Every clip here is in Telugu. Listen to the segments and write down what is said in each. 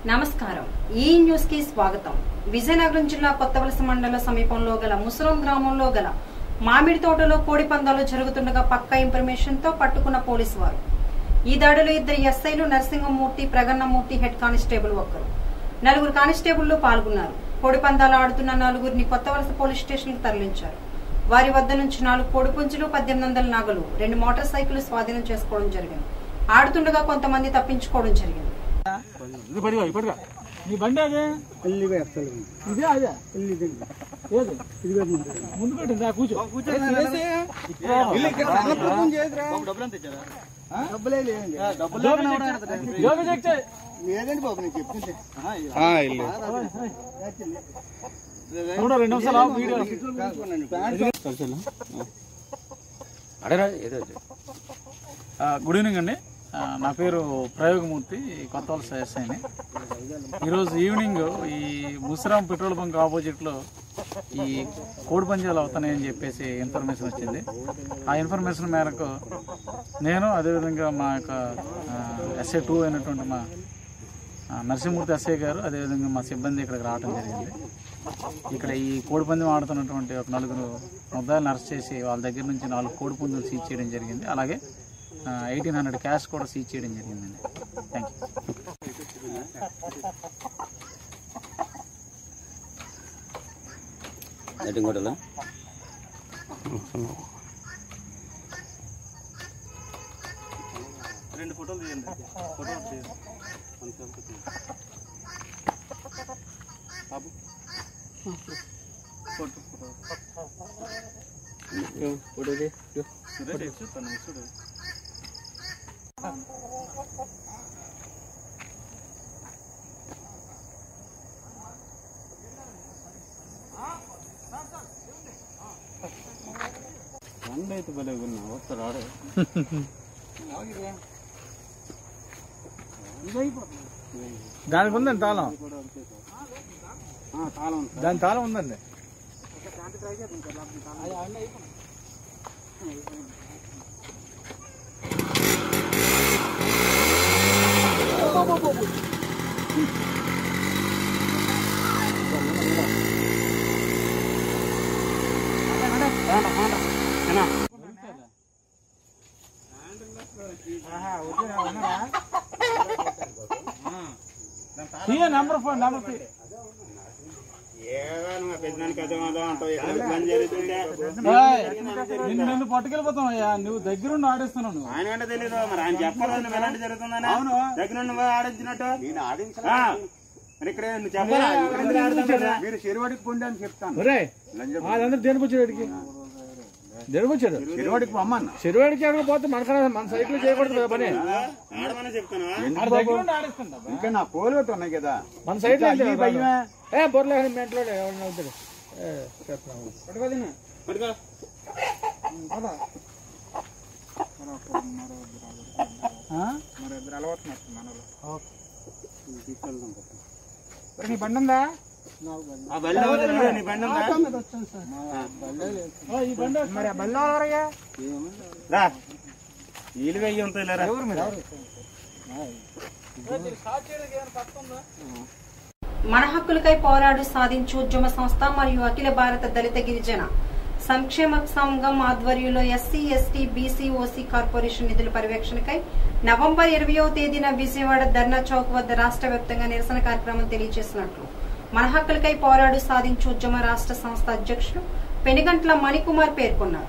నమస్కారం ఈ న్యూస్ కి స్వాగతం విజయనగరం జిల్లా కొత్తవలస మండల సమీపంలో గల ముసరం గ్రామంలో గల మామిడి తోటలో కోడి పందాలు జరుగుతుండగా పక్కా ఇన్ఫర్మేషన్ తో పట్టుకున్న పోలీసు వారు ఈ దాడిలో ఇద్దరు ఎస్ఐలు నరసింహమూర్తి ప్రగన్నమూర్తి హెడ్ కానిస్టేబుల్ ఒకరు నలుగురు కానిస్టేబుళ్లు పాల్గొన్నారు కోడి పందాలు ఆడుతున్న నలుగురిని కొత్తవలస పోలీస్ స్టేషన్ కు తరలించారు వారి వద్ద నుంచి నాలుగు కోడి పుంజులు పద్దెనిమిది వందల నగలు రెండు మోటార్ సైకిల్ స్వాధీనం చేసుకోవడం జరిగింది ఆడుతుండగా కొంతమంది తప్పించుకోవడం జరిగింది ఇది పడిగా ఇప్పటిగా నీ బండి అదే ఎల్లిగా ఎక్కలు ఇదే అదే ఎల్లి ఇది ఏది ఇది పెట్టిన ముందు పెట్టింది ఆ కూర్చో డబ్బులే లేదండి యోగా చెక్ చేయి లేదండి బాబు నేను చెప్పింది చూడ రెండు నిమిషాలు ఆగు, వీడియో ఆ, గుడ్ ఈవినింగ్ అండి ఆ, నా పేరు ప్రయోగమూర్తి కొత్త వలస ఎస్ఐని ఈరోజు ఈవినింగ్ ఈ ముసిరాం పెట్రోల్ బంక్ ఆపోజిట్లో ఈ కోడి పంజాలు అవుతాయని చెప్పేసి ఇన్ఫర్మేషన్ వచ్చింది ఆ ఇన్ఫర్మేషన్ మేరకు నేను అదేవిధంగా మా యొక్క ఎస్ఐ టూ అయినటువంటి మా ఆ, నరసింహమూర్తి ఎస్ఐ గారు అదేవిధంగా మా సిబ్బంది ఇక్కడికి రావడం జరిగింది ఇక్కడ ఈ కోడి పందెం ఆడుతున్నటువంటి ఒక నలుగురు ముద్దాయిలను అరెస్ట్ చేసి వాళ్ళ దగ్గర నుంచి నాలుగు కోడి పుంజులు సీజ్ చేయడం జరిగింది అలాగే ఎయిటీన్ హండ్రెడ్ క్యాష్ కూడా సీజ్ చేయడం జరిగిందండి థ్యాంక్ యూ నెట్టింకోటలో రెండు ఫోటోలు తీయండి ఫోటోలు తీయండి బాబు ఫోటో ఫోటో సురేష్ చూస్తాను చూడు బండి అయితే భలే ఉన్నా వస్తారు ఆడే దానికి ఉందండి తాళం తాళం దాని తాళం ఉందండి తీయ నెంబర్ ఫోన్ నెంబర్ తీ ఏయ్, నిన్ను నిన్ను పట్టుకెళ్ళిపోతాం అయ్యా నువ్వు దగ్గరుండి ఆడేస్తున్నావు నువ్వు ఆయన అంటే తెలియదు మరి ఆయన చెప్పాలి నువ్వు ఎలాంటి జరుగుతుందని అవును దగ్గర నువ్వు ఆడించినట్టు నేను ఆడించిన మరి ఇక్కడ నువ్వు చెప్పాలా ఇక్కడ ఎందుకు ఆడుతున్నావు? మీరు చెరువాడికి పొండి అని చెప్తాను ఒరే వాళ్ళందరూ దేనికి వచ్చాడు ఇక్కడికి దేనికి వచ్చాడు చెరువాడికి పొమ్మన్న చెరువాడికి ఎక్కడ పోతే మన మన సైకిల్ చేయకూడదు కదా పని ఆడమని చెప్తాను ఆడ దగ్గరుండి ఆడేస్తుంటా ఇంకా నా పోలివెత్తు ఉన్నాయి కదా మన సైడ్ ఈ భయమే. ఏ బొర్రలే మెంట్లో ఎవరైనా అవుతాడు ఏ, చెప్తున్నాను. పట్టుకో ఆ? మరి ఇద్దరు అలవాటు మనలో నీ బండి ఉందా ఆ బల్లి అవతల నీ బండి ఉందా? ఓ, ఈ బండి మరి ఆ బండి ఎవరయ్యా రా వీలు వెయ్యి ఉంటాయి లేరా మన హక్కులకై పోరాడు సాధించు ఉద్యమ సంస్థ మరియు అఖిల భారత దళిత గిరిజన సంక్షేమ సంఘం ఆధ్వర్యంలో SC ST BC OC corporation నిధుల పర్యవేక్షణకై నవంబర్ ఇరవయో తేదీన విజయవాడ ధర్నా చౌక్ వద్ద రాష్ట్ర వ్యాప్తంగా నిరసన కార్యక్రమం తెలియజేసినట్లు మన హక్కులకై పోరాడు సాధించు ఉద్యమ రాష్ట్ర సంస్థ అధ్యక్షులు పెనుగంట్ల మణికుమార్ పేర్కొన్నారు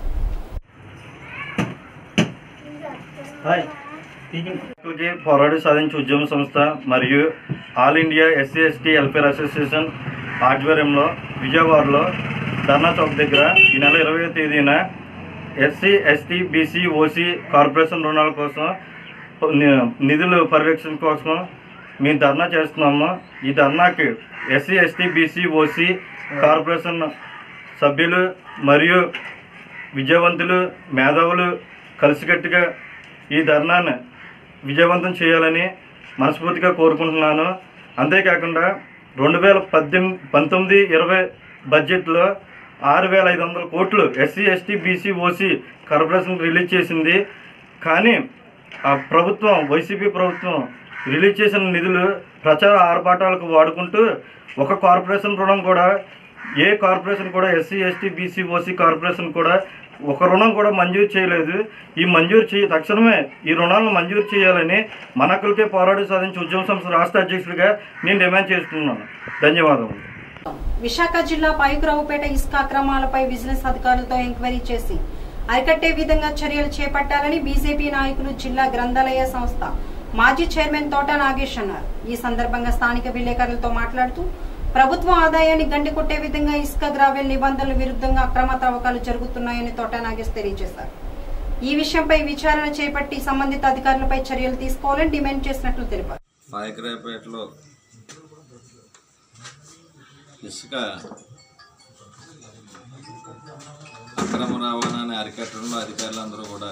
కి పోరాడి సాధించే ఉద్యమ సంస్థ మరియు all India SC ST welfare association ఆధ్వర్యంలో విజయవాడలో ధర్నా చౌక్ దగ్గర ఈ నెల ఇరవై తేదీన SC ST BC OC corporation రుణాల కోసం ని- నిధుల పర్యవేక్షణ కోసం మేము ధర్నా చేస్తున్నాము ఈ ధర్నాకి SC ST BC OC corporation సభ్యులు మరియు విజయవంతులు మేధావులు కలిసికట్టుగా ఈ ధర్నాను విజయవంతం చేయాలని మనస్ఫూర్తిగా కోరుకుంటున్నాను అంతేకాకుండా రెండు వేల పద్దెనిమిది పంతొమ్మిది ఇరవై బడ్జెట్లో ఆరు వేల ఐదు వందల కోట్లు SC ST BC OC corporation release చేసింది కానీ ఆ ప్రభుత్వం వైసీపీ ప్రభుత్వం రిలీజ్ చేసిన నిధులు ప్రచార ఆర్భాటాలకు వాడుకుంటూ ఒక కార్పొరేషన్ రుణం కూడా ఏ కార్పొరేషన్ కూడా SC ST BC OC corporation కూడా ఒక రుణం కూడా మంజూరు చేయలేదు ఈ మంజూరు చేయ తక్షణమే ఈ రుణాలను మంజూరు చేయాలని మన హక్కులకే పోరాడి సాధించి ఉద్యమ సంస్థ రాష్ట్ర అధ్యక్షుడిగా నేను డిమాండ్ చేస్తున్నాను ధన్యవాదములు విశాఖ జిల్లా పాయుకురావుపేట ఇసుక అక్రమాలపై విజిలెన్స్ అధికారులతో ఎంక్వైరీ చేసి అరికట్టే విధంగా చర్యలు చేపట్టాలని బీజేపీ నాయకులు జిల్లా గ్రంథాలయ సంస్థ మాజీ చైర్మన్ తోట నాగేష్ అన్నారు ఈ సందర్భంగా స్థానిక విలేకరులతో మాట్లాడుతూ ప్రభుత్వ ఆదాయాన్ని గండికొట్టే విధంగా ఇసుక గ్రావెల్ నిబంధనల విరుద్ధంగా అక్రమ తవ్వకాలు జరుగుతున్నాయని తోట నాగేష్ తెలియజేశారు ఈ విషయంపై విచారణ చేపట్టి సంబంధిత అధికారులపై చర్యలు తీసుకోవాలని డిమాండ్ చేసినట్లు తెలిపారు పాయకరాయపేటలో ఇసుక అక్రమ రవాణాని అరికట్టడంలో అధికారులందరూ కూడా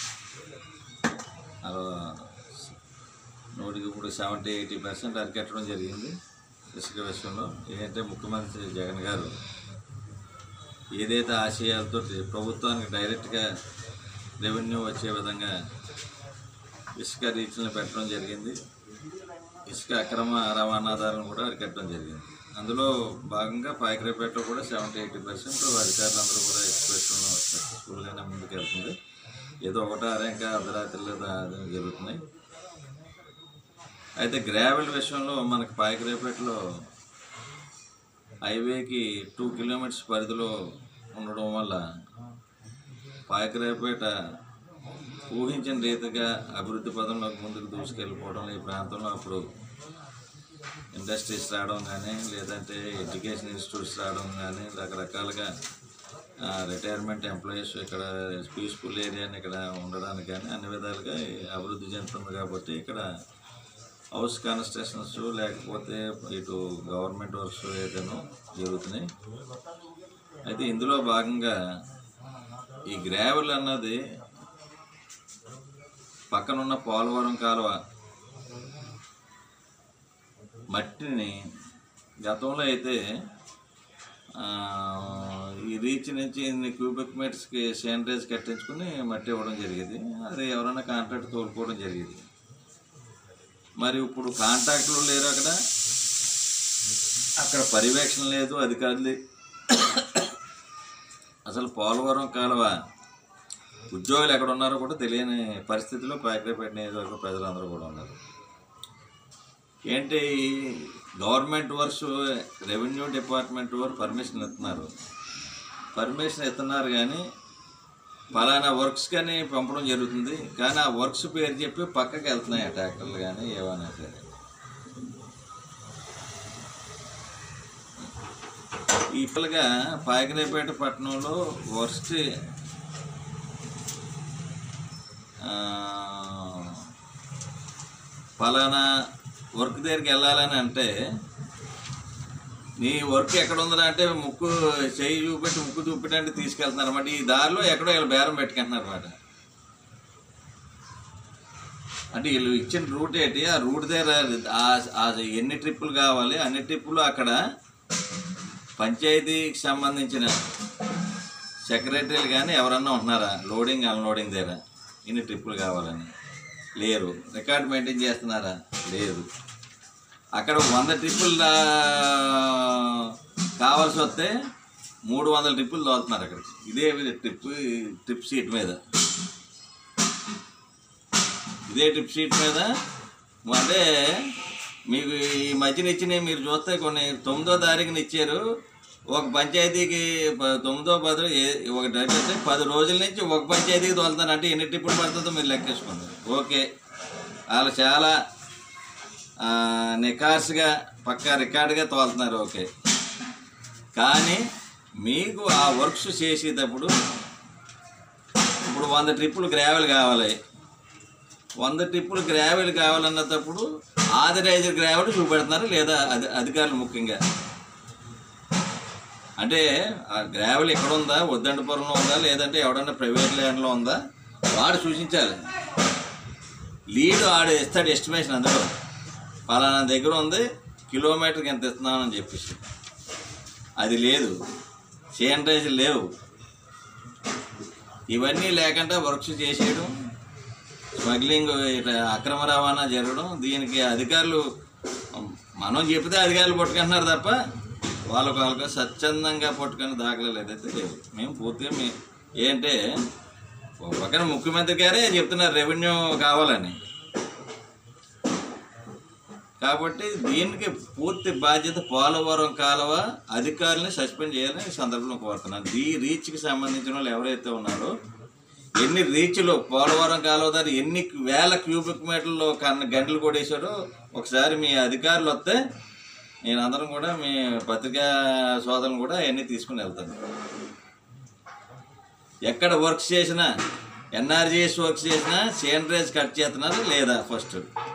అరవ- నూటికి ఇప్పుడు సెవెంటీ ఎయిటీ పర్సెంట్ అరికట్టడం జరిగింది ఇసుక విషయంలో ఏంటంటే ముఖ్యమంత్రి జగన్ గారు ఏదైతే ఆశయాలతో ప్రభుత్వానికి డైరెక్ట్గా రెవెన్యూ వచ్చే విధంగా ఇసుక రీచ్లను పెట్టడం జరిగింది ఇసుక అక్రమ రవాణాదారులను కూడా అరికట్టడం జరిగింది అందులో భాగంగా పాయకరేపేటలో కూడా సెవెంటీ ఎయిటీ పర్సెంట్ అధికారులందరూ కూడా ఎక్స్ప్రెషన్లో సక్సెస్ఫుల్గానే ముందుకు వెళ్తుంది ఏదో ఒకటో అరేంక అర్ధరాత్రిలో దా- జరుగుతున్నాయి అయితే గ్రావెల్ విషయంలో మనకి పాయకరేపేటలో హైవేకి టూ కిలోమీటర్స్ పరిధిలో ఉండడం వల్ల పాయకరేపేట ఊహించిన రీతిగా అభివృద్ధి పదంలోకి ముందుకు దూసుకెళ్ళిపోవడం ఈ ప్రాంతంలో అప్పుడు ఇండస్ట్రీస్ రావడం కానీ లేదంటే ఎడ్యుకేషన్ ఇన్స్టిట్యూట్స్ రావడం కానీ రకరకాలుగా రిటైర్మెంట్ ఎంప్లాయీస్ ఇక్కడ పీస్ఫుల్ ఏరియాని ఇక్కడ ఉండడానికి కానీ అన్ని విధాలుగా అభివృద్ధి చెందుతుంది కాబట్టి ఇక్కడ హౌస్ కన్స్ట్రక్షన్స్ లేకపోతే ఇటు గవర్నమెంట్ వర్క్స్ ఏదైనా జరుగుతున్నాయి అయితే ఇందులో భాగంగా ఈ గ్రావెల్ అన్నది పక్కనున్న పోలవరం కాలువ మట్టిని గతంలో అయితే ఆ, ఈ రీచ్ నుంచి ఇన్ని క్యూబిక్ మీటర్స్కి శానిటైజ్ కట్టించుకుని మట్టి ఇవ్వడం జరిగేది అది ఎవరైనా కాంట్రాక్ట్ తోలుకోవడం జరిగేది మరి ఇప్పుడు కాంట్రాక్టులు లేరు అక్కడ అక్కడ పర్యవేక్షణ లేదు అధికారులు అసలు పోలవరం కాలువ ఉద్యోగులు ఎక్కడ ఉన్నారో కూడా తెలియని పరిస్థితిలో పాకిరేపేట నియోజకవర్గ ప్రజలందరూ కూడా ఉన్నారు ఏంటి గవర్నమెంట్ వర్క్స్ రెవెన్యూ డిపార్ట్మెంట్ వారు పర్మిషన్ ఇస్తున్నారు పర్మిషన్ ఇస్తున్నారు కానీ ఫలానా వర్క్స్ కానీ పంపడం జరుగుతుంది కానీ ఆ వర్క్స్ పేరు చెప్పి పక్కకి వెళ్తున్నాయి ఆ ట్రాక్టర్లు కానీ ఏమైనా సరే ఇప్పటిగా పాకిరేపేట పట్టణంలో వర్స్ట్ ఆ, ఫలానా వర్క్ దగ్గరికి వెళ్ళాలని అంటే నీ వర్క్ ఎక్కడ ఉందని అంటే ముక్కు చేయి చూపెట్టి ముక్కు చూపెట్టి తీసుకెళ్తున్నారు అనమాట ఈ దారిలో ఎక్కడో వీళ్ళు బేరం పెట్టుకుంటున్నారు అనమాట అంటే వీళ్ళు ఇచ్చిన రూట్ ఏంటి ఆ రూట్ దగ్గర ఆ- ఆ ఎన్ని ట్రిప్పులు కావాలి అన్ని ట్రిప్పులు అక్కడ పంచాయతీకి సంబంధించిన సెక్రటరీలు కానీ ఎవరన్నా ఉంటున్నారా లోడింగ్ అన్లోడింగ్ దగ్గర ఇన్ని ట్రిప్పులు కావాలని లేరు రికార్డ్ మెయింటైన్ చేస్తున్నారా లేదు అక్కడ వంద ట్రిప్పులు దా- కావాల్సి వస్తే మూడు వందల ట్రిప్పులు తోలుతున్నారు అక్కడికి ఇదే ట్రిప్ ట్రిప్ సీట్ మీద ఇదే ట్రిప్ షీట్ మీద అంటే మీకు ఈ మధ్యన ఇచ్చినవి మీరు చూస్తే కొన్ని తొమ్మిదో తారీఖున ఇచ్చారు ఒక పంచాయతీకి ప- తొమ్మిదో పదో ఏ- ఒక డేట్ అయితే పది రోజుల నుంచి ఒక పంచాయతీకి తోలుతారు అంటే ఎన్ని ట్రిప్పులు పడుతుందో మీరు లెక్కేసుకోండి ఓకే వాళ్ళు చాలా ఆ, నికార్స్గా పక్కా రికార్డుగా తోలుతున్నారు ఓకే కానీ మీకు ఆ వర్క్స్ చేసేటప్పుడు ఇప్పుడు వంద ట్రిప్పులు గ్రావెల్ కావాలి వంద ట్రిప్పులు గ్రావెల్ కావాలన్నప్పుడు ఆథరైజర్ గ్రావెల్ చూపెడుతున్నారు లేదా అధి అధికారులు ముఖ్యంగా అంటే ఆ గ్రావెల్ ఎక్కడ ఉందా వద్దంటపురంలో ఉందా లేదంటే ఎవడన్నా ప్రైవేట్ ల్యాండ్లో ఉందా వాడు సూచించాలి లీడ్ ఆడు ఇస్తాడు ఎస్టిమేషన్ అందులో పలానా దగ్గర ఉంది కిలోమీటర్కి ఎంత ఇస్తున్నామని చెప్పేసి అది లేదు శానిటైజర్ లేవు ఇవన్నీ లేకుండా వర్క్స్ చేసేయడం స్మగ్లింగ్ ఇట్లా అక్రమ రవాణా జరగడం దీనికి అధికారులు మనం చెప్తే అధికారులు పట్టుకుంటున్నారు తప్ప వాళ్ళకు వాళ్ళకు స్వచ్ఛందంగా పట్టుకుని దాఖలాలు ఏదైతే లేవు మేము పూర్తిగా మీ ఏంటంటే ఒక పక్కన ముఖ్యమంత్రి గారే చెప్తున్నారు రెవెన్యూ కావాలని కాబట్టి దీనికి పూర్తి బాధ్యత పోలవరం కాలువ అధికారులని సస్పెండ్ చేయాలని ఈ సందర్భంలో కోరుతున్నాను ఈ రీచ్కి సంబంధించిన వాళ్ళు ఎవరైతే ఉన్నారో ఎన్ని రీచ్లు పోలవరం కాలువ దారి ఎన్ని వేల క్యూబిక్ మీటర్లు కన్న గంటలు కొట్టేశారో ఒకసారి మీ అధికారులు వస్తే నేను అందరం కూడా మీ పత్రికా సోదరులు కూడా అవన్నీ తీసుకుని వెళ్తాను ఎక్కడ వర్క్స్ చేసినా ఎన్ఆర్జీఎస్ వర్క్స్ చేసినా సేనరేజ్ కట్ చేస్తున్నారు లేదా ఫస్ట్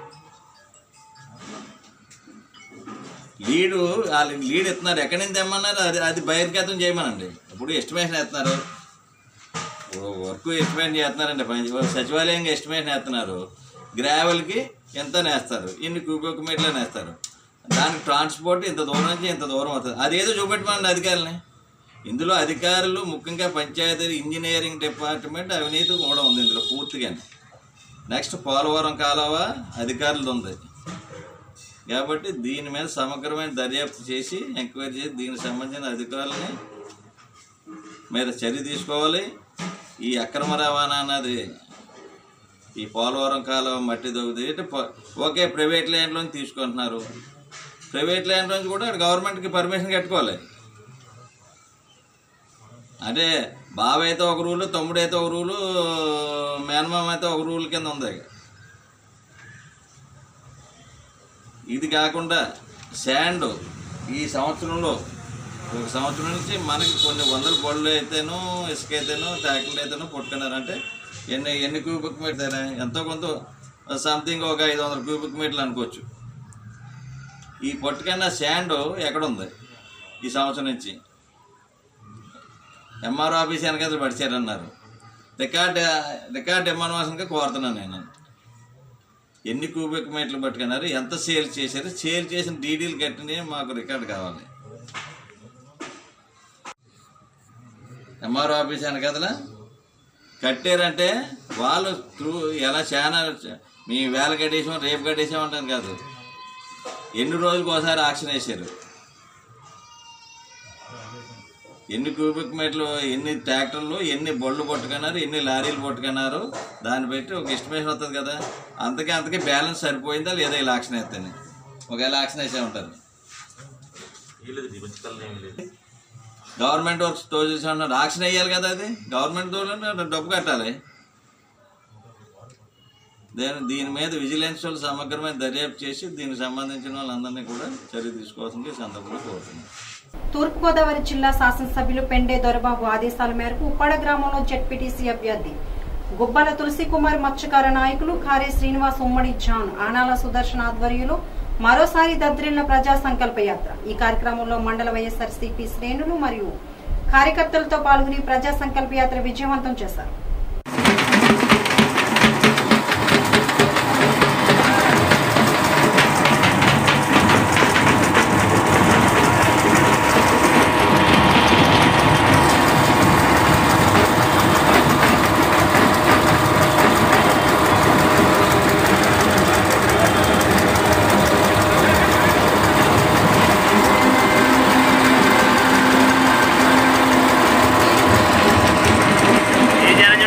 లీడు వాళ్ళు లీడ్ ఎత్తున్నారు ఎక్కడి నుంచి తెమ్మన్నారు అది అది బహిర్గతం చేయమనండి ఇప్పుడు ఎస్టిమేషన్ వేస్తున్నారు ఇప్పుడు వర్క్ ఎస్టిమేషన్ చేస్తున్నారండి పని సచివాలయంగా ఎస్టిమేషన్ వేస్తున్నారు గ్రావెల్కి ఎంత నేస్తారు ఇన్ని క్యూబిక్ మీటర్లు నేస్తారు దానికి ట్రాన్స్పోర్ట్ ఇంత దూరం నుంచి ఇంత దూరం అవుతుంది అదేదో చూపెట్టమనండి అధికారులని ఇందులో అధికారులు ముఖ్యంగా పంచాయతీ ఇంజనీరింగ్ డిపార్ట్మెంట్ అవినీతి కూడా ఉంది ఇందులో పూర్తిగా నెక్స్ట్ పోలవరం కాలువ అధికారులది ఉంది కాబట్టి దీని మీద సమగ్రమైన దర్యాప్తు చేసి ఎంక్వైరీ చేసి దీనికి సంబంధించిన అధికారులని మీద చర్య తీసుకోవాలి ఈ అక్రమ రవాణా అన్నది ఈ పోలవరం కాలం మట్టి దొబ్బుది అంటే ప- ఓకే ప్రైవేట్ ల్యాండ్లో తీసుకుంటున్నారు ప్రైవేట్ ల్యాండ్ నుంచి కూడా గవర్నమెంట్కి పర్మిషన్ కట్టుకోవాలి అంటే బావ అయితే ఒక రూలు తమ్ముడు అయితే ఒక రూలు మేనమామ అయితే ఒక రూల్ కింద ఉంది ఇది కాకుండా శాండ్ ఈ సంవత్సరంలో ఒక సంవత్సరం నుంచి మనకి కొన్ని వందల బళ్ళు అయితేనో ఇసుక అయితేనో ట్రాక్టర్లు అయితేనో పట్టుకున్నారంటే ఎన్ని ఎన్ని క్యూబిక్ మీటర్ ఎంతో కొంత సంథింగ్ ఒక ఐదు వందల క్యూబిక్ మీటర్లు అనుకోవచ్చు ఈ పట్టుకున్న శాండ్ ఎక్కడుంది ఈ సంవత్సరం నుంచి ఎంఆర్ ఆఫీస్ వెనకాల పడిచారన్నారు రికార్డ్ రికార్డ్ ఎంఆర్ఓసన్గా కోరుతున్నాను నేను ఎన్ని క్యూబిక్ మీటర్లు పట్టుకున్నారు ఎంత సేల్ చేశారు సేల్ చేసిన డీడీలు కట్టినవి మాకు రికార్డు కావాలి ఎంఆర్ఓ ఆఫీస్ వెనకదలా కట్టారంటే వాళ్ళు త్రూ ఎలా చాలా మీ వేల కట్టేసాం రేపు కట్టేసాం అంటారు కాదు ఎన్ని రోజులకు ఒకసారి ఆక్షన్ వేసారు ఎన్ని క్యూబిక్ మీటర్లు ఎన్ని ట్రాక్టర్లు ఎన్ని బళ్ళు పట్టుకున్నారు ఎన్ని లారీలు పట్టుకున్నారు దాన్ని బట్టి ఒక ఎస్టిమేషన్ వస్తుంది కదా అంతకే అంతకే బ్యాలెన్స్ సరిపోయిందా లేదా ఇలా ఆక్షన్ వేస్తాను ఒకవేళ ఆక్షన్ వేసే ఉంటారు గవర్నమెంట్ వర్క్స్ తోచేసి ఉన్నారు ఆక్షన్ వేయాలి కదా అది గవర్నమెంట్ తోలంటే డబ్బు కట్టాలి దీని దీని మీద విజిలెన్స్ వాళ్ళు సమగ్రమైన దర్యాప్తు చేసి దీనికి సంబంధించిన వాళ్ళందరినీ కూడా చర్య తీసుకోవాల్సింది ఈ సందర్భంలో కోరుతున్నాను తూర్పుగోదావరి జిల్లా శాసనసభ్యులు పెండే దొరబాబు ఆదేశాల మేరకు ఉప్పాడ గ్రామంలో జెడ్పీటీసీ అభ్యర్థి గుబ్బల తులసి కుమార్ మత్స్యకార నాయకులు ఖారే శ్రీనివాస్ ఉమ్మడి జాన్ ఆనాల సుదర్శన్ ఆధ్వర్యంలో మరోసారి దద్రిల్ల ప్రజా సంకల్ప యాత్ర ఈ కార్యక్రమంలో మండల వైఎస్ఆర్ సిపి శ్రేణులు మరియు కార్యకర్తలతో పాల్గొని ప్రజా సంకల్ప యాత్ర విజయవంతం చేశారు ఈ జన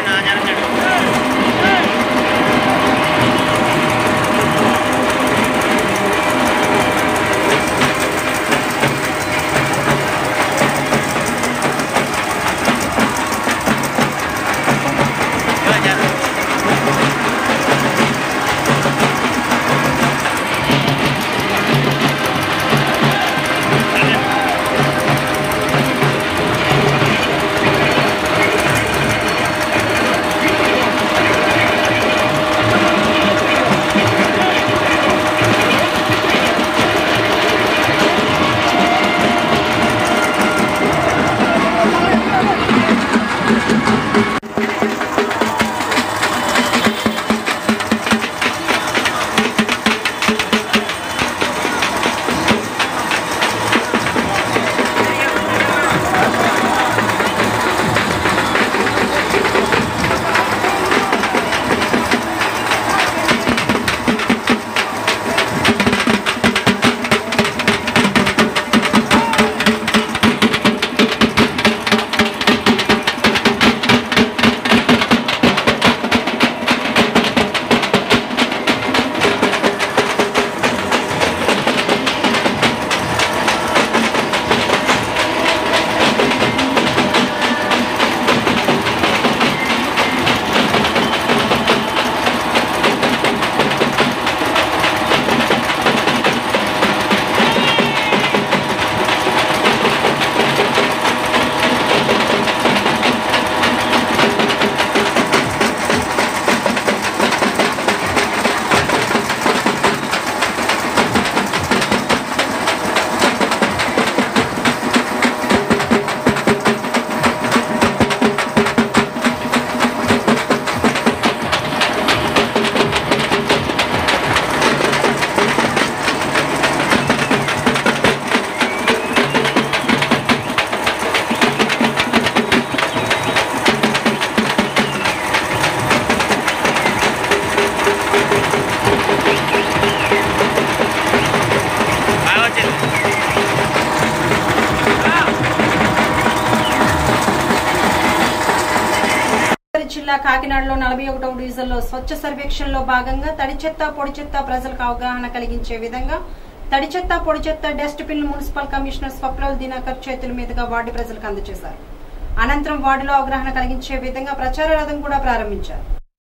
జిల్లా కాకినాడలో నలభై ఒకటవ డివిజన్లో స్వచ్ఛ సర్వేక్షణలో భాగంగా తడి చెత్త పొడి చెత్త ప్రజలకు అవగాహన కలిగించే విధంగా తడి చెత్త పొడి చెత్త dustbin municipal commissioner Swapnil Dinakar చేతుల మీదుగా వార్డు ప్రజలకు అందజేశారు అనంతరం వార్డులో అవగాహన కలిగించే విధంగా ప్రచార రథం కూడా ప్రారంభించారు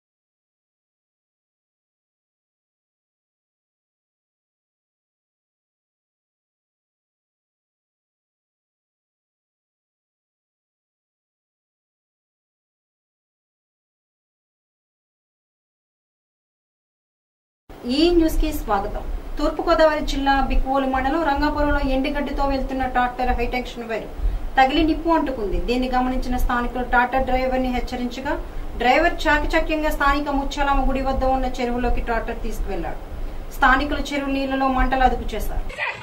ఈ న్యూస్ కి స్వాగతం తూర్పుగోదావరి జిల్లా బిక్వోలు మండలం రంగాపురంలో ఎండుగడ్డితో వెళ్తున్న ట్రాక్టర్ హైటెన్షన్ వైర్ తగిలి నిప్పు అంటుకుంది దీన్ని గమనించిన స్థానికులు ట్రాక్టర్ డ్రైవర్ ని హెచ్చరించగా డ్రైవర్ చాకచక్యంగా స్థానిక ముచ్చాలమ్మ గుడి వద్ద ఉన్న చెరువులోకి ట్రాక్టర్ తీసుకువెళ్లాడు స్థానికులు చెరువు నీళ్లలో మంటలు అదుపు చేశారు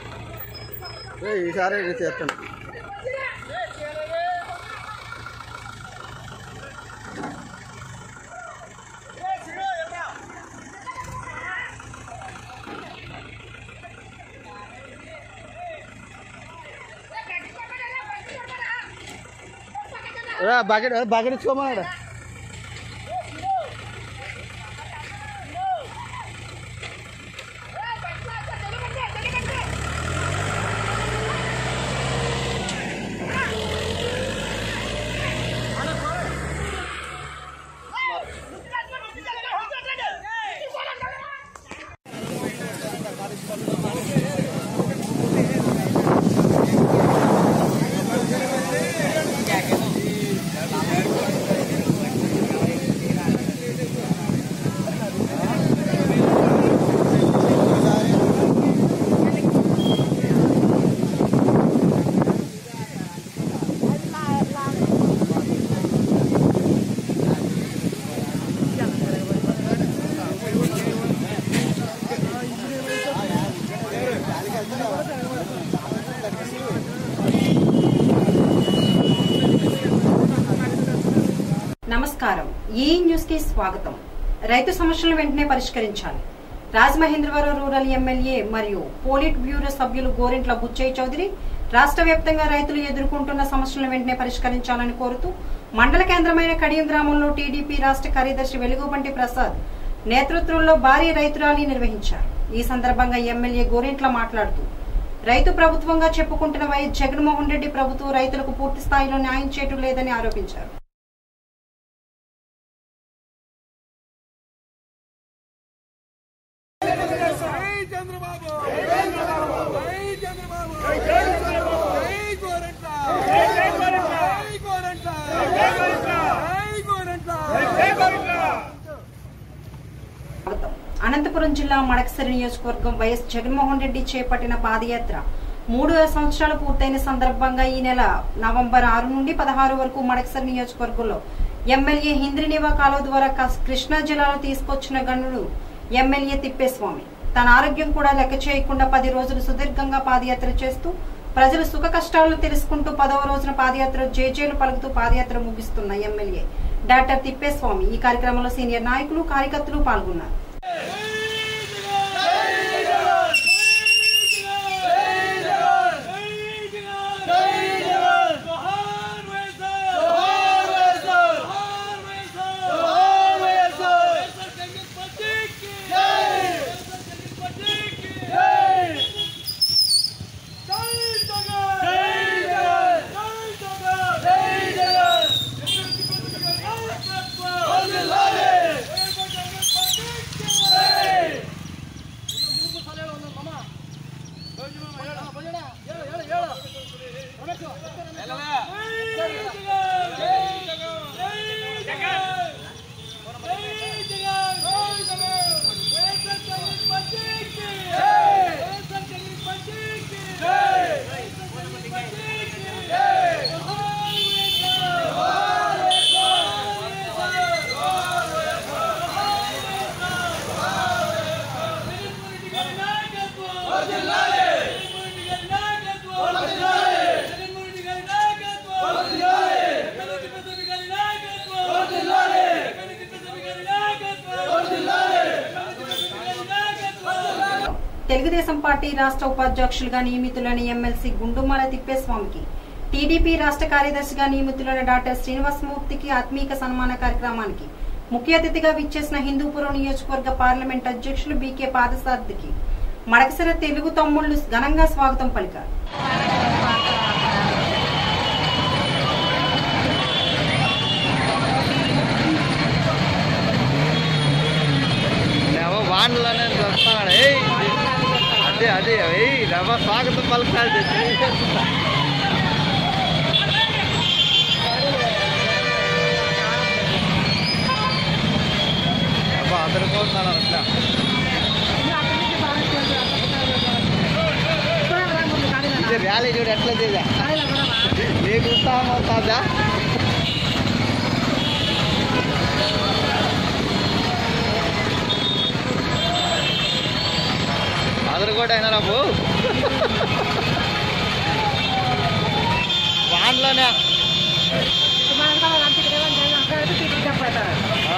ఈసారి చేస్తాను బకెట్ బకెట్ ఇచ్చుకోమన్నాడు నమస్కారం ఈ న్యూస్ కి స్వాగతం రైతు సమస్యలను వెంటనే పరిష్కరించాలి రాజమహేంద్రవరం రూరల్ ఎమ్మెల్యే మరియు పోలిట్ బ్యూరో సభ్యులు గోరింట్ల బుచ్చయ్య చౌదరి రాష్ట్ర వ్యాప్తంగా రైతులు ఎదుర్కొంటున్న సమస్యలను వెంటనే పరిష్కరించాలని కోరుతూ మండల కేంద్రమైన కడియం గ్రామంలో టీడీపీ రాష్ట్ర కార్యదర్శి వెలుగుబంటి ప్రసాద్ నేతృత్వంలో భారీ రైతు ర్యాలీ నిర్వహించారు ఈ సందర్భంగా ఎమ్మెల్యే గోరింట్ల మాట్లాడుతూ రైతు ప్రభుత్వంగా చెప్పుకుంటున్న వైఎస్ జగన్మోహన్ రెడ్డి ప్రభుత్వం రైతులకు పూర్తి స్థాయిలో న్యాయం చేయటం లేదని ఆరోపించారు స్వాగతం. అనంతపురం జిల్లా మడకసిరి నియోజకవర్గం వైఎస్ జగన్మోహన్ రెడ్డి చేపట్టిన పాదయాత్ర మూడు సంవత్సరాలు పూర్తయిన సందర్భంగా ఈ నెల నవంబర్ ఆరు నుండి పదహారు వరకు మడకసిరి నియోజకవర్గంలో ఎమ్మెల్యే హింద్రినివా కాలువ ద్వారా కస్- కృష్ణా జిల్లాలో తీసుకొచ్చిన గనుడు ఎమ్మెల్యే తిప్పేస్వామి తన ఆరోగ్యం కూడా లెక్క చేయకుండా పది రోజులు సుదీర్ఘంగా పాదయాత్ర చేస్తూ ప్రజల సుఖ కష్టాలను తెలుసుకుంటూ పదవ రోజున పాదయాత్ర జేజేలు పలుకుతూ పాదయాత్ర ముగిస్తున్న ఎమ్మెల్యే డాక్టర్ తిప్పేస్వామి ఈ కార్యక్రమంలో సీనియర్ నాయకులు కార్యకర్తలు పాల్గొన్నారు తెలుగుదేశం పార్టీ రాష్ట్ర ఉపాధ్యక్షులుగా నియమితులైన ఎమ్మెల్సీ గుండుమాల తిప్పేస్వామికి టీడీపీ రాష్ట్ర కార్యదర్శిగా నియమితులైన డాక్టర్ శ్రీనివాసమూర్తికి ఆత్మీయ సన్మాన కార్యక్రమానికి ముఖ్య అతిథిగా విచ్చేసిన హిందూపురం నియోజకవర్గ పార్లమెంట్ అధ్యక్షులు బీకే పాదసారథికి మడకసిర తెలుగు తమ్ముళ్లు ఘనంగా స్వాగతం పలికారు నేను వాన్లోనే వస్తాడు ఏయ్ అదే అదే ఏయ్ రవ స్వాగతం పలకాలి అబ్బా అతని కోసం అట్లా ఇది ర్యాలీ చూడు ఎట్లా చేదా నీకు ఉత్సాహం అవుతుందా అతను కూడా అయినా రాబు వాన్లోనే ఆ.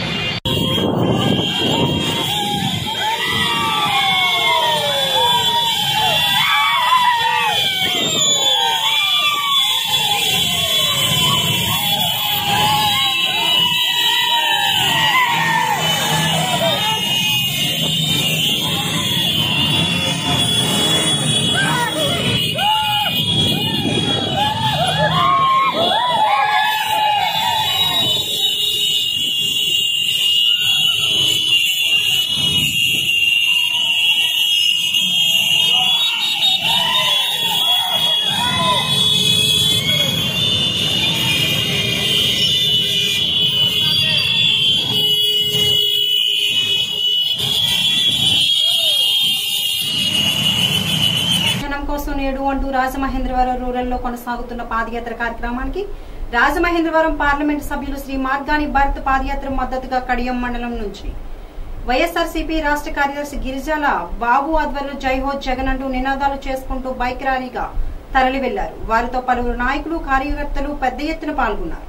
జనం కోసం నేడు అంటూ రాజమహేంద్రవరం రూరల్ లో కొనసాగుతున్న పాదయాత్ర కార్యక్రమానికి రాజమహేంద్రవరం పార్లమెంట్ సభ్యులు శ్రీ మార్గాని భారత్ పాదయాత్ర మద్దతుగా కడియం మండలం నుంచి వైఎస్ఆర్సీపీ రాష్ట్ర కార్యదర్శి గిరిజాల బాబు ఆధ్వర్యంలో జైహో జగన్ అంటూ నినాదాలు చేసుకుంటూ బైక్ ర్యాలీగా తరలి వెళ్లారు వారితో పలువురు నాయకులు కార్యకర్తలు పెద్ద ఎత్తున పాల్గొన్నారు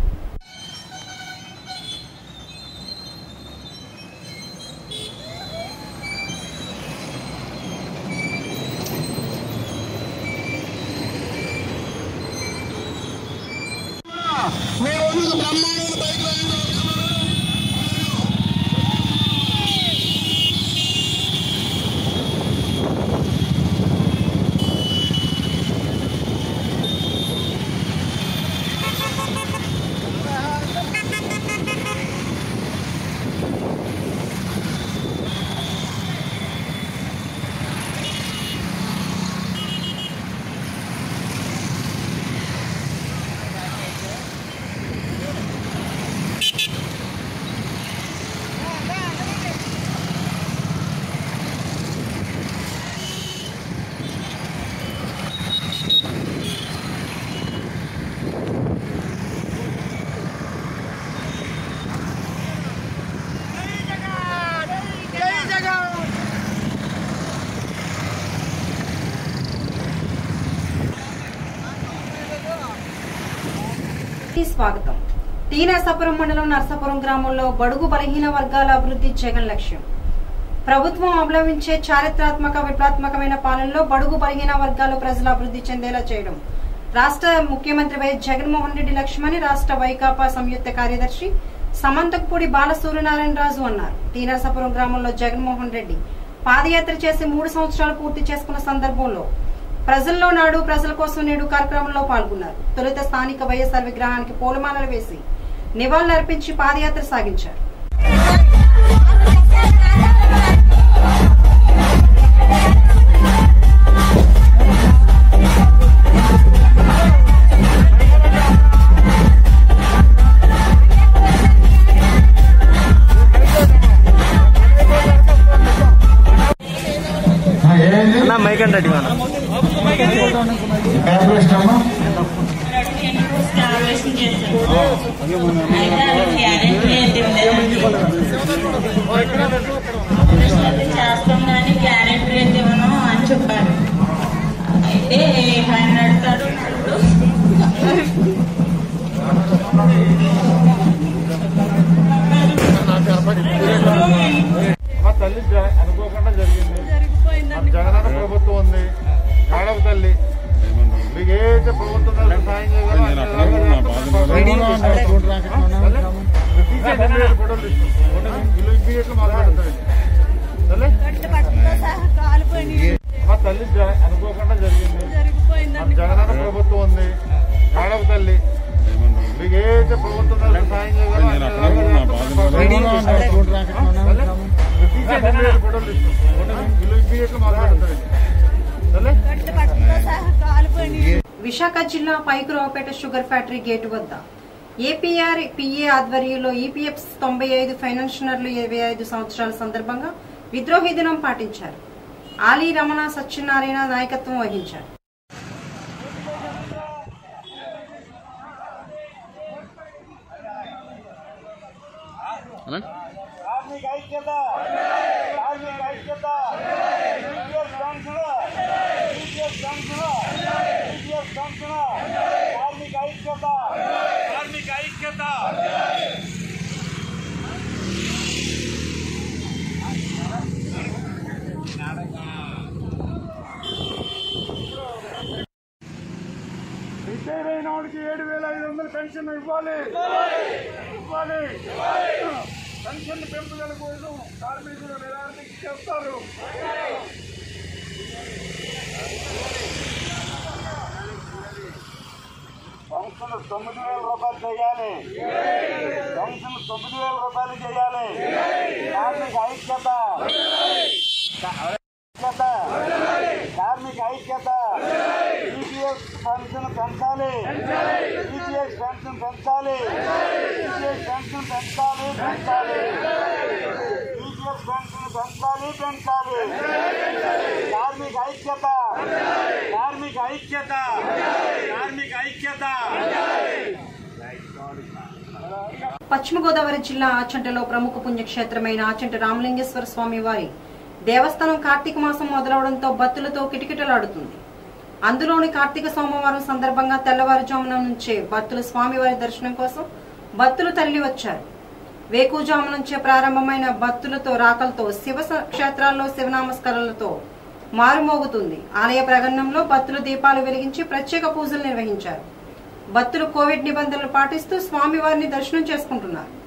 కి స్వాగతం టీ నరసాపురం మండలం నరసాపురం గ్రామంలో బడుగు బలహీన వర్గాల అభివృద్ధి జగన్ లక్ష్యం ప్రభుత్వం అవలంబించే చారిత్రాత్మక విప్లవాత్మకమైన పాలనలో బడుగు బలహీన వర్గాలు ప్రజలు అభివృద్ధి చెందేలా చేయడం రాష్ట్ర ముఖ్యమంత్రి వైఎస్ జగన్మోహన్ రెడ్డి లక్ష్యమని రాష్ట్ర వైకాపా సంయుక్త కార్యదర్శి సమంతకపూడి బాలసూర్యనారాయణ రాజు అన్నారు టీ నరసాపురం గ్రామంలో జగన్మోహన్ రెడ్డి పాదయాత్ర చేసి మూడు సంవత్సరాలు పూర్తి చేసుకున్న సందర్భంలో ప్రజల్లో నాడు ప్రజల కోసం నేడు కార్యక్రమంలో పాల్గొన్నారు తొలుత స్థానిక వైఎస్ఆర్ విగ్రహానికి పూలమాలలు వేసి నివాళులర్పించి పాదయాత్ర సాగించారు నా మైక్ అంటే మన చేస్తాం కానీ గ్యారెంటీ అయితే ఇవ్వను అని చెప్పారు అయితే ఆయన అడుగుతాడు మా తల్లి జ- అనుకోకుండా జరిగింది మా జగనన్న ప్రభుత్వం ఉంది ఏడవ తల్లి మీకు ఏదైతే ప్రభుత్వం కలిసి సాయం చేయగలం ఫోటోలు తీసుకుంటాం ఇల్లు ఇమ్మీడియట్ మాట్లాడతారు మా తల్లి జ- అనుకోకుండా జరిగింది మన జగనన్న ప్రభుత్వం ఉంది మేడం తల్లి మీకు ఏదైతే ప్రభుత్వం తరఫున సాయం చేయగలం ఫోటోలు తీసుకుంటాం ఇల్లు ఇమ్మీడియట్ మాట్లాడతారు విశాఖ జిల్లా పైకురావుపేట షుగర్ ఫ్యాక్టరీ గేటు వద్ద ఏపీఆర్ పిఏ ఆధ్వర్యంలో ఈపీఎఫ్ తొంభై ఐదు ఫైనాన్షియర్లు ఇరవై ఐదు సంవత్సరాల సందర్భంగా విద్రోహి దినం పాటించారు ఆలీ రమణ సత్యనారాయణ నాయకత్వం వహించారు కార్మిక ఐక్యత కార్మిక ఐక్యత TPS pension TPS pension TPS pension కార్మిక ఐక్యత కార్మిక ఐక్యత రిటైర్ అయిన వాడికి ఏడు వేల ఐదు వందల పెన్షన్ ఇవ్వాలి ఇవ్వాలి పెన్షన్ పెంపుదల కోసం కార్మికులు నిరాశ చేస్తారు పెన్షన్ తొమ్మిది వేల రూపాయలు చేయాలి పెన్షన్ తొమ్మిది వేల రూపాయలు చేయాలి కార్మిక ఐక్యత ఐక్యత కార్మిక ఐక్యత ఈపీఎస్ పెన్షన్ పెంచాలి ఈపీఎస్ పెన్షన్ పెంచాలి ఈపీఎస్ పెన్షన్ పెంచాలి పెంచాలి ఈపీఎస్ పెన్షన్ పెంచాలి పెంచాలి కార్మిక ఐక్యత కార్మిక ఐక్యత కార్మిక ఐక్యత పశ్చిమ గోదావరి జిల్లా ఆచంటలో ప్రముఖ పుణ్యక్షేత్రమైన ఆచంట రామలింగేశ్వర స్వామి వారి దేవస్థానం కార్తీక మాసం మొదలవడంతో భక్తులతో కిటకిటలాడుతుంది అందులోని కార్తీక సోమవారం సందర్భంగా తెల్లవారుజామున నుంచే భక్తులు స్వామివారి దర్శనం కోసం భక్తులు తరలి వచ్చారు వేకుజాము నుంచే ప్రారంభమైన భక్తులతో రాకలతో శివ స- క్షేత్రాల్లో శివనామస్కారాలతో మారుమోగుతుంది ఆలయ ప్రాంగణంలో భక్తులు దీపాలు వెలిగించి ప్రత్యేక పూజలు నిర్వహించారు భక్తులు కోవిడ్ నిబంధనలు పాటిస్తూ స్వామివారిని దర్శనం చేసుకుంటున్నారు